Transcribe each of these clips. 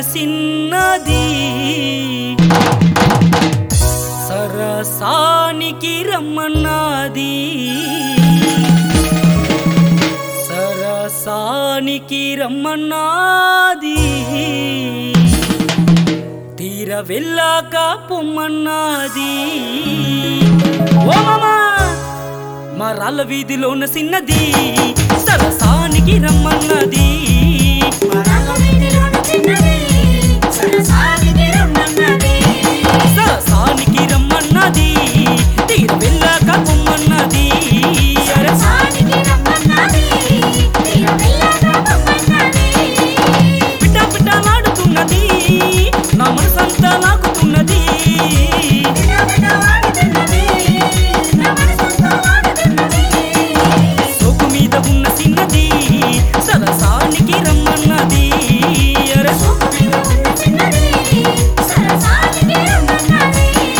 సిన్నది సరసానికి రమ్మన్నది సరసానికి రమ్మన్నది తీర వెళ్ళాక పొమ్మన్నది ఓ మామా మా రాళ్ళ వీధిలోన సిన్నది సరసానికి రమ్మన్నది వరాల వీధిలోన చిన్నది సరసానికి రమ్మన్నది సరసానికి రమ్మన్నది తీర వెళ్ళాక పొమ్మన్నది అరే సరసానికి రమ్మన్నది తీర వెళ్ళాక పొమ్మన్నది పిట్ట పిట్టలాడుతున్నది నా మనసంతా లాగుతున్నది వాడుతున్నది నా మనసంతా వాడుతున్నది సోకు మీద ఉన్న సిన్నది సరసానికి రమ్మన్నది అరే సోకు మీద ఉన్న చిన్నది సరసానికి రమ్మన్నది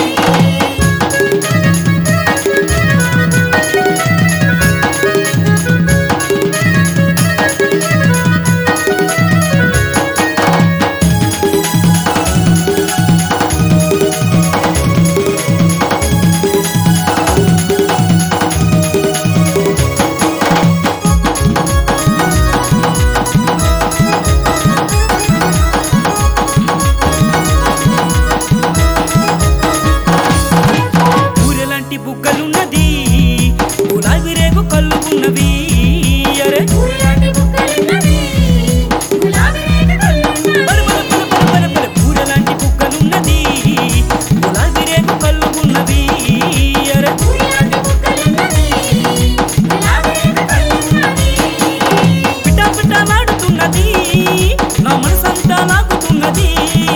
ఊరెలాంటి బుగ్గలున్నది గులాబీ రేగు కళ్ళు ఉన్నవి అరే ఊరిలాంటి బుగ్గలున్నది గులాబీ రేఖ కళ్ళున్నది బల బల బల బల బల బల ఊరెలాంటి బుగ్గలున్నది గులాబీ రేగు కళ్ళు ఉన్నవి అరే ఊరిలాంటి బుగ్గలున్నది గులాబీ రేఖ కళ్ళున్నది పిట్ట పిట్టలాడుతున్నది నా మనసంతా లాగుతున్నది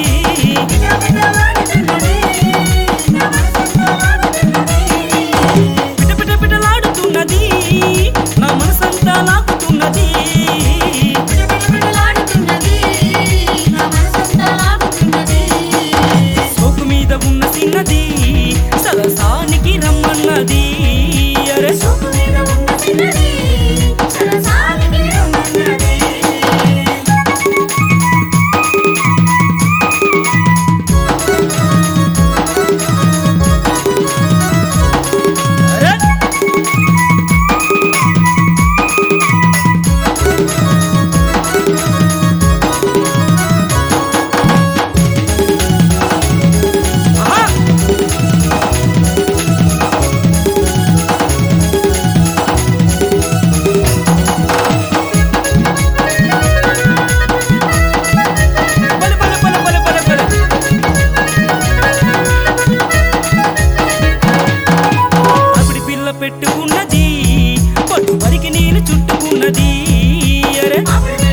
పిట పిట పిటలాడుతున్నది నా మనసంతా లాగుతున్నది సోకు మీద ఉన్న సిన్నది సరసానికి రమ్మన్నది అరే అరే ఆహా బల బల బల బల బల బల అప్పుడు పిల్ల పెట్టుకున్నది పట్టు వరికి నేను చుట్టుకున్నది అరే అప్పుడు